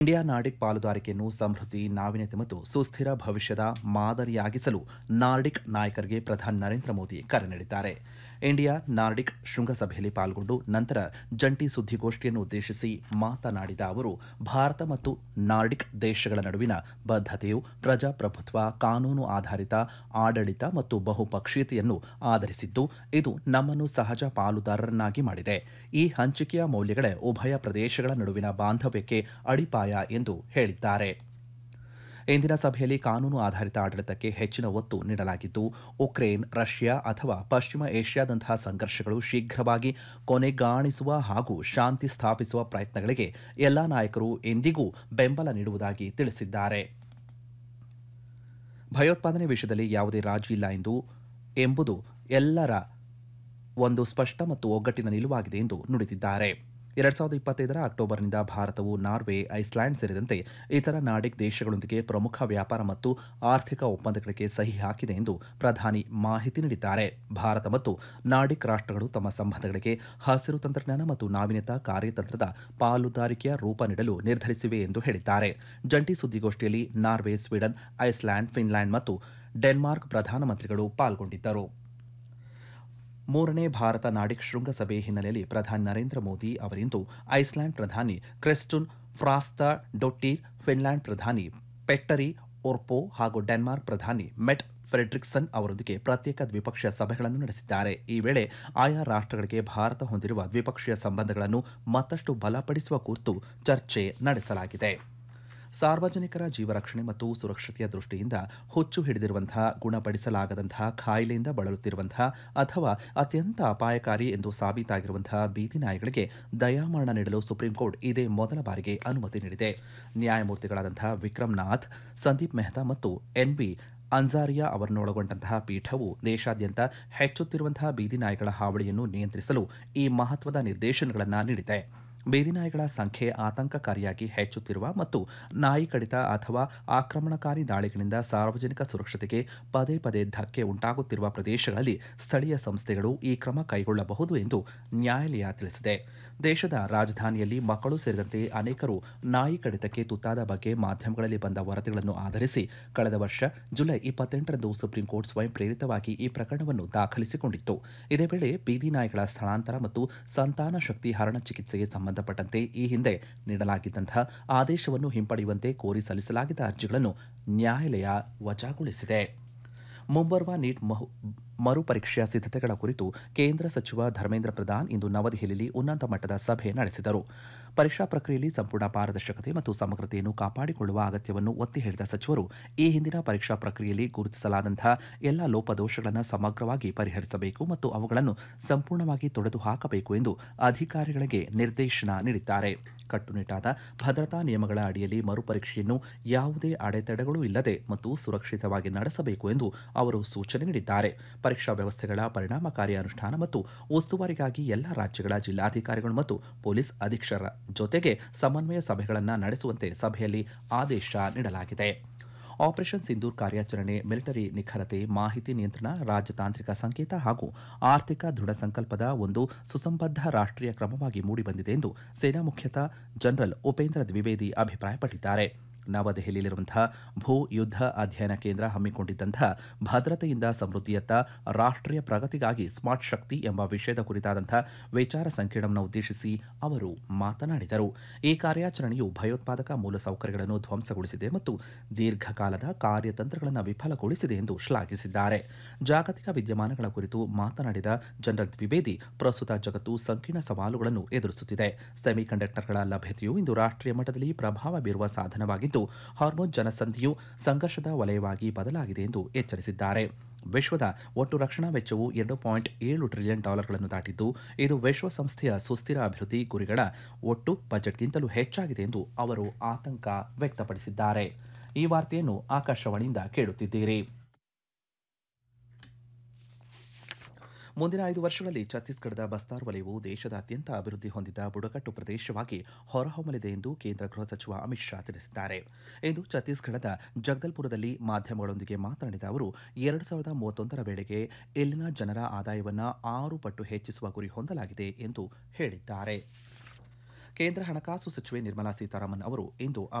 India Nordic ಪಾಲುದಾರಿಕೆಯನ್ನು ಸಮೃದ್ಧಿ ನಾವೀನ್ಯತೆ ಮತ್ತು ಸುಸ್ಥಿರ ಭವಿಷ್ಯದ ಮಾದರಿಯಾಗಿಸಲು ನಾರ್ಡಿಕ್ ನಾಯಕರಿಗೆ ಪ್ರಧಾನಿ ನರೇಂದ್ರ ಮೋದಿ ಕರೆ ನೀಡಿದ್ದಾರೆ ಇಂಡಿಯಾ ನಾರ್ಡಿಕ್ ಶೃಂಗಸಭೆಯಲ್ಲಿ ಪಾಲ್ಗೊಂಡು ನಂತರ ಜಂಟಿ ಸುದ್ದಿಗೋಷ್ಠಿಯನ್ನು ಉದ್ದೇಶಿಸಿ ಮಾತನಾಡಿದ ಅವರು ಭಾರತ ಮತ್ತು ನಾರ್ಡಿಕ್ ದೇಶಗಳ ನಡುವಿನ ಬದ್ಧತೆಯು ಪ್ರಜಾಪ್ರಭುತ್ವ ಕಾನೂನು ಆಧಾರಿತ ಆಡಳಿತ ಮತ್ತು ಬಹುಪಕ್ಷೀಯತೆಯನ್ನು ಆಧರಿಸಿದ್ದು ಇದು ನಮ್ಮನ್ನು ಸಹಜ ಪಾಲುದಾರರನ್ನಾಗಿ ಮಾಡಿದೆ ಈ ಹಂಚಿಕೆಯ ಮೌಲ್ಯಗಳೇ ಉಭಯ ಪ್ರದೇಶಗಳ ನಡುವಿನ ಬಾಂಧವ್ಯಕ್ಕೆ ಅಡಿಪಾಯ ಎಂದು ಹೇಳಿದ್ದಾರೆ ಇಂದಿನ ಸಭೆಯಲ್ಲಿ ಕಾನೂನು ಆಧಾರಿತ ಆಡಳಿತಕ್ಕೆ ಹೆಚ್ಚಿನ ಒತ್ತು ನೀಡಲಾಗಿದ್ದು ಉಕ್ರೇನ್ ರಷ್ಯಾ ಅಥವಾ ಪಶ್ಚಿಮ ಏಷ್ಯಾದಂತಹ ಸಂಘರ್ಷಗಳು ಶೀಘ್ರವಾಗಿ ಕೊನೆಗಾಣಿಸುವ ಹಾಗೂ ಶಾಂತಿ ಸ್ಥಾಪಿಸುವ ಪ್ರಯತ್ನಗಳಿಗೆ ಎಲ್ಲಾ ನಾಯಕರು ಎಂದಿಗೂ ಬೆಂಬಲ ನೀಡುವುದಾಗಿ ತಿಳಿಸಿದ್ದಾರೆ ಭಯೋತ್ಪಾದನೆ ವಿಷಯದಲ್ಲಿ ಯಾವುದೇ ರಾಜಿ ಇಲ್ಲ ಎಂದು ಎಂಬುದು ಎಲ್ಲರ ಒಂದು ಸ್ಪಷ್ಟ ಮತ್ತು ಒಗ್ಗಟ್ಟಿನ ನಿಲುವಾಗಿದೆ ಎಂದು ನುಡಿದಿದ್ದಾರೆ ಎರಡ್ ಸಾವಿರದ ಇಪ್ಪತ್ತೈದರ ಅಕ್ಟೋಬರ್ನಿಂದ ಭಾರತವು ನಾರ್ವೆ ಐಸ್ಲ್ಯಾಂಡ್ ಸೇರಿದಂತೆ ಇತರ ನಾರ್ಡಿಕ್ ದೇಶಗಳೊಂದಿಗೆ ಪ್ರಮುಖ ವ್ಯಾಪಾರ ಮತ್ತು ಆರ್ಥಿಕ ಒಪ್ಪಂದಗಳಿಗೆ ಸಹಿ ಹಾಕಿದೆ ಎಂದು ಪ್ರಧಾನಿ ಮಾಹಿತಿ ನೀಡಿದ್ದಾರೆ ಭಾರತ ಮತ್ತು ನಾರ್ಡಿಕ್ ರಾಷ್ಟ್ರಗಳು ತಮ್ಮ ಸಂಬಂಧಗಳಿಗೆ ಹಸಿರು ತಂತ್ರಜ್ಞಾನ ಮತ್ತು ನಾವೀನ್ಯತಾ ಕಾರ್ಯತಂತ್ರದ ಪಾಲುದಾರಿಕೆಯ ರೂಪ ನೀಡಲು ನಿರ್ಧರಿಸಿವೆ ಎಂದು ಹೇಳಿದ್ದಾರೆ ಜಂಟಿ ಸುದ್ದಿಗೋಷ್ಠಿಯಲ್ಲಿ ನಾರ್ವೆ ಸ್ವೀಡನ್ ಐಸ್ಲ್ಯಾಂಡ್ ಫಿನ್ಲ್ಯಾಂಡ್ ಮತ್ತು ಡೆನ್ಮಾರ್ಕ್ ಪ್ರಧಾನಮಂತ್ರಿಗಳು ಪಾಲ್ಗೊಂಡಿದ್ದರು ಮೂರನೇ ಭಾರತ ನಾಡಿಕ್ ಶೃಂಗಸಭೆ ಹಿನ್ನೆಲೆಯಲ್ಲಿ ಪ್ರಧಾನಿ ನರೇಂದ್ರ ಮೋದಿ ಅವರಿಂದು ಐಸ್ಲ್ಯಾಂಡ್ ಪ್ರಧಾನಿ ಕ್ರೆಸ್ಟುನ್ ಫ್ರಾಸ್ತಾ ಡೊಟ್ಟೀರ್ ಫಿನ್ಲ್ಯಾಂಡ್ ಪ್ರಧಾನಿ ಪೆಟ್ಟರಿ ಒರ್ಪೋ ಹಾಗೂ ಡೆನ್ಮಾರ್ಕ್ ಪ್ರಧಾನಿ ಮೆಟ್ ಫ್ರೆಡ್ರಿಕ್ಸನ್ ಅವರೊಂದಿಗೆ ಪ್ರತ್ಯೇಕ ದ್ವಿಪಕ್ಷೀಯ ಸಭೆಗಳನ್ನು ನಡೆಸಿದ್ದಾರೆ ಈ ವೇಳೆ ಆಯಾ ರಾಷ್ಟ್ರಗಳಿಗೆ ಭಾರತ ಹೊಂದಿರುವ ದ್ವಿಪಕ್ಷೀಯ ಸಂಬಂಧಗಳನ್ನು ಮತ್ತಷ್ಟು ಬಲಪಡಿಸುವ ಕುರಿತು ಚರ್ಚೆ ನಡೆಸಲಾಗಿದೆ ಸಾರ್ವಜನಿಕರ ಜೀವರಕ್ಷಣೆ ಮತ್ತು ಸುರಕ್ಷತೆಯ ದೃಷ್ಟಿಯಿಂದ ಹುಚ್ಚು ಹಿಡಿದಿರುವಂತಹ ಗುಣಪಡಿಸಲಾಗದಂತಹ ಕಾಯಿಲೆಯಿಂದ ಬಳಲುತ್ತಿರುವಂತಹ ಅಥವಾ ಅತ್ಯಂತ ಅಪಾಯಕಾರಿ ಎಂದು ಸಾಬೀತಾಗಿರುವಂತಹ ಬೀದಿ ನಾಯಿಗಳಿಗೆ ದಯಾಮರಣ ನೀಡಲು ಸುಪ್ರೀಂ ಕೋರ್ಟ್ ಇದೇ ಮೊದಲ ಬಾರಿಗೆ ಅನುಮತಿ ನೀಡಿದೆ ನ್ಯಾಯಮೂರ್ತಿಗಳಾದಂತಹ ವಿಕ್ರಮ್ ನಾಥ್ ಸಂದೀಪ್ ಮೆಹ್ತಾ ಮತ್ತು ಎನ್ಬಿ ಅನ್ಸಾರಿಯಾ ಅವರನ್ನೊಳಗೊಂಡಂತಹ ಪೀಠವು ದೇಶಾದ್ಯಂತ ಹೆಚ್ಚುತ್ತಿರುವಂತಹ ಬೀದಿ ನಾಯಿಗಳ ಹಾವಳಿಯನ್ನು ನಿಯಂತ್ರಿಸಲು ಈ ಮಹತ್ವದ ನಿರ್ದೇಶನಗಳನ್ನು ನೀಡಿದೆ ಬೀದಿನಾಯಿಗಳ ಸಂಖ್ಯೆ ಆತಂಕಕಾರಿಯಾಗಿ ಹೆಚ್ಚುತ್ತಿರುವ ಮತ್ತು ನಾಯಿ ಕಡಿತ ಅಥವಾ ಆಕ್ರಮಣಕಾರಿ ದಾಳಿಗಳಿಂದ ಸಾರ್ವಜನಿಕ ಸುರಕ್ಷತೆಗೆ ಪದೇ ಪದೇ ಧಕ್ಕೆ ಉಂಟಾಗುತ್ತಿರುವ ಪ್ರದೇಶಗಳಲ್ಲಿ ಸ್ಥಳೀಯ ಸಂಸ್ಥೆಗಳು ಈ ಕ್ರಮ ಕೈಗೊಳ್ಳಬಹುದು ಎಂದು ನ್ಯಾಯಾಲಯ ತಿಳಿಸಿದೆ ದೇಶದ ರಾಜಧಾನಿಯಲ್ಲಿ ಮಕ್ಕಳು ಸೇರಿದಂತೆ ಅನೇಕರು ನಾಯಿ ಕಡಿತಕ್ಕೆ ತುತ್ತಾದ ಬಗ್ಗೆ ಮಾಧ್ಯಮಗಳಲ್ಲಿ ಬಂದ ವರದಿಗಳನ್ನು ಆಧರಿಸಿ ಕಳೆದ ವರ್ಷ ಜುಲೈ ಇಪ್ಪತ್ತೆಂಟರಂದು ಸುಪ್ರೀಂ ಕೋರ್ಟ್ ಸ್ವಯಂ ಪ್ರೇರಿತವಾಗಿ ಈ ಪ್ರಕರಣವನ್ನು ದಾಖಲಿಸಿಕೊಂಡಿತ್ತು ಇದೇ ವೇಳೆ ಬೀದಿ ನಾಯಿಗಳ ಸ್ಥಳಾಂತರ ಮತ್ತು ಸಂತಾನ ಶಕ್ತಿ ಹರಣ ಚಿಕಿತ್ಸೆಗೆ ಸಂಬಂಧಪಟ್ಟಂತೆ ಈ ಹಿಂದೆ ನೀಡಲಾಗಿದ್ದಂತಹ ಆದೇಶವನ್ನು ಹಿಂಪಡೆಯುವಂತೆ ಕೋರಿ ಸಲ್ಲಿಸಲಾಗಿದ್ದ ಅರ್ಜಿಗಳನ್ನು ನ್ಯಾಯಾಲಯ ವಜಾಗೊಳಿಸಿದೆ ಮುಂಬರುವ ನೀಟ್ ಮಹು ಮರುಪರೀಕ್ಷೆಯ ಸಿದ್ಧತೆಗಳ ಕುರಿತು ಕೇಂದ್ರ ಸಚಿವ ಧರ್ಮೇಂದ್ರ ಪ್ರಧಾನ್ ಇಂದು ನವದೆಹಲಿಯಲ್ಲಿ ಉನ್ನತ ಮಟ್ಟದ ಸಭೆ ನಡೆಸಿದರು ಪರೀಕ್ಷಾ ಪ್ರಕ್ರಿಯೆಯಲ್ಲಿ ಸಂಪೂರ್ಣ ಪಾರದರ್ಶಕತೆ ಮತ್ತು ಸಮಗ್ರತೆಯನ್ನು ಕಾಪಾಡಿಕೊಳ್ಳುವ ಅಗತ್ಯವನ್ನು ಒತ್ತಿ ಹೇಳಿದ ಸಚಿವರು ಈ ಹಿಂದಿನ ಪರೀಕ್ಷಾ ಪ್ರಕ್ರಿಯೆಯಲ್ಲಿ ಗುರುತಿಸಲಾದಂತಹ ಎಲ್ಲ ಲೋಪದೋಷಗಳನ್ನು ಸಮಗ್ರವಾಗಿ ಪರಿಹರಿಸಬೇಕು ಮತ್ತು ಅವುಗಳನ್ನು ಸಂಪೂರ್ಣವಾಗಿ ತೊಡೆದು ಹಾಕಬೇಕು ಎಂದು ಅಧಿಕಾರಿಗಳಿಗೆ ನಿರ್ದೇಶನ ನೀಡಿದ್ದಾರೆ ಕಟ್ಟುನಿಟ್ಟಾದ ಭದ್ರತಾ ನಿಯಮಗಳ ಅಡಿಯಲ್ಲಿ ಮರುಪರೀಕ್ಷೆಯನ್ನು ಯಾವುದೇ ಅಡೆತಡೆಗಳು ಇಲ್ಲದೆ ಮತ್ತು ಸುರಕ್ಷಿತವಾಗಿ ನಡೆಸಬೇಕು ಎಂದು ಅವರು ಸೂಚನೆ ನೀಡಿದ್ದಾರೆ ಪರೀಕ್ಷಾ ವ್ಯವಸ್ಥೆಗಳ ಪರಿಣಾಮಕಾರಿ ಅನುಷ್ಠಾನ ಮತ್ತು ಉಸ್ತುವಾರಿಗಾಗಿ ಎಲ್ಲ ರಾಜ್ಯಗಳ ಜಿಲ್ಲಾಧಿಕಾರಿಗಳು ಮತ್ತು ಪೊಲೀಸ್ ಅಧೀಕ್ಷರ ಜೊತೆಗೆ ಸಮನ್ವಯ ಸಭೆಗಳನ್ನು ನಡೆಸುವಂತೆ ಸಭೆಯಲ್ಲಿ ಆದೇಶ ನೀಡಲಾಗಿದೆ ಆಪರೇಷನ್ ಸಿಂಧೂರ್ ಕಾರ್ಯಾಚರಣೆ ಮಿಲಿಟರಿ ನಿಖರತೆ ಮಾಹಿತಿ ನಿಯಂತ್ರಣ ರಾಜತಾಂತ್ರಿಕ ಸಂಕೇತ ಹಾಗೂ ಆರ್ಥಿಕ ದೃಢ ಸಂಕಲ್ಪದ ಒಂದು ಸುಸಂಬದ್ಧ ರಾಷ್ಟ್ರೀಯ ಕ್ರಮವಾಗಿ ಮೂಡಿಬಂದಿದೆ ಎಂದು ಸೇನಾ ಮುಖ್ಯಸ್ಥ ಜನರಲ್ ಉಪೇಂದ್ರ ದ್ವಿವೇದಿ ಅಭಿಪ್ರಾಯಪಟ್ಟಿದ್ದಾರೆ ನವದೆಹಲಿಯಲ್ಲಿರುವಂತಹ ಭೂ ಯುದ್ಧ ಅಧ್ಯಯನ ಕೇಂದ್ರ ಹಮ್ಮಿಕೊಂಡಿದ್ದಂತಹ ಭದ್ರತೆಯಿಂದ ಸಮೃದ್ಧಿಯತ್ತ ರಾಷ್ಟ್ರೀಯ ಪ್ರಗತಿಗಾಗಿ ಸ್ಮಾರ್ಟ್ ಶಕ್ತಿ ಎಂಬ ವಿಷಯದ ಕುರಿತಾದಂತಹ ವಿಚಾರ ಸಂಕಿರಣವನ್ನು ಉದ್ದೇಶಿಸಿ ಅವರು ಮಾತನಾಡಿದರು ಈ ಕಾರ್ಯಾಚರಣೆಯು ಭಯೋತ್ಪಾದಕ ಮೂಲಸೌಕರ್ಯಗಳನ್ನು ಧ್ವಂಸಗೊಳಿಸಿದೆ ಮತ್ತು ದೀರ್ಘಕಾಲದ ಕಾರ್ಯತಂತ್ರಗಳನ್ನು ವಿಫಲಗೊಳಿಸಿದೆ ಎಂದು ಶ್ಲಾಘಿಸಿದ್ದಾರೆ ಜಾಗತಿಕ ವಿದ್ಯಮಾನಗಳ ಕುರಿತು ಮಾತನಾಡಿದ ಜನರಲ್ ದ್ವಿವೇದಿ ಪ್ರಸ್ತುತ ಜಗತ್ತು ಸಂಕೀರ್ಣ ಸವಾಲುಗಳನ್ನು ಎದುರಿಸುತ್ತಿದೆ ಸೆಮಿಕಂಡಕ್ಟರ್ಗಳ ಲಭ್ಯತೆಯು ಇಂದು ರಾಷ್ಟ್ರೀಯ ಮಟ್ಟದಲ್ಲಿ ಪ್ರಭಾವ ಬೀರುವ ಸಾಧನವಾಗಿದ್ದು ಹಾರ್ಮೋನ್ ಜನಸಂಧಿಯು ಸಂಘರ್ಷದ ವಲಯವಾಗಿ ಬದಲಾಗಿದೆ ಎಂದು ಎಚ್ಚರಿಸಿದ್ದಾರೆ ವಿಶ್ವದ ಒಟ್ಟು ರಕ್ಷಣಾ ವೆಚ್ಚವು ಎರಡು ಪಾಯಿಂಟ್ ಏಳು ಟ್ರಿಲಿಯನ್ ಡಾಲರ್ಗಳನ್ನು ದಾಟಿದ್ದು ಇದು ವಿಶ್ವಸಂಸ್ಥೆಯ ಸುಸ್ಥಿರ ಅಭಿವೃದ್ಧಿ ಗುರಿಗಳ ಒಟ್ಟು ಬಜೆಟ್ಗಿಂತಲೂ ಹೆಚ್ಚಾಗಿದೆ ಎಂದು ಅವರು ಆತಂಕ ವ್ಯಕ್ತಪಡಿಸಿದ್ದಾರೆ ಈ ವಾರ್ತೆಯನ್ನು ಆಕಾಶವಾಣಿಯಿಂದ ಕೇಳುತ್ತಿದ್ದೀರಿ ಮುಂದಿನ ಐದು ವರ್ಷಗಳಲ್ಲಿ ಛತ್ತೀಸ್ಗಢದ ಬಸ್ತಾರ್ ವಲಯವು ದೇಶದ ಅತ್ಯಂತ ಅಭಿವೃದ್ಧಿ ಹೊಂದಿದ ಬುಡಕಟ್ಟು ಪ್ರದೇಶವಾಗಿ ಹೊರಹೊಮ್ಮಲಿದೆ ಎಂದು ಕೇಂದ್ರ ಗೃಹ ಸಚಿವ ಅಮಿತ್ ಶಾ ತಿಳಿಸಿದ್ದಾರೆ ಇಂದು ಛತ್ತೀಸ್ಗಢದ ಜಗದಲ್ಪುರದಲ್ಲಿ ಮಾಧ್ಯಮಗಳೊಂದಿಗೆ ಮಾತನಾಡಿದ ಅವರು ಎರಡು ಸಾವಿರದ ಮೂವತ್ತೊಂದರ ವೇಳೆಗೆ ಇಲ್ಲಿನ ಜನರ ಆದಾಯವನ್ನು ಆರು ಪಟ್ಟು ಹೆಚ್ಚಿಸುವ ಗುರಿ ಹೊಂದಲಾಗಿದೆ ಎಂದು ಹೇಳಿದ್ದಾರೆ ಕೇಂದ್ರ ಹಣಕಾಸು ಸಚಿವೆ ನಿರ್ಮಲಾ ಸೀತಾರಾಮನ್ ಅವರು ಇಂದು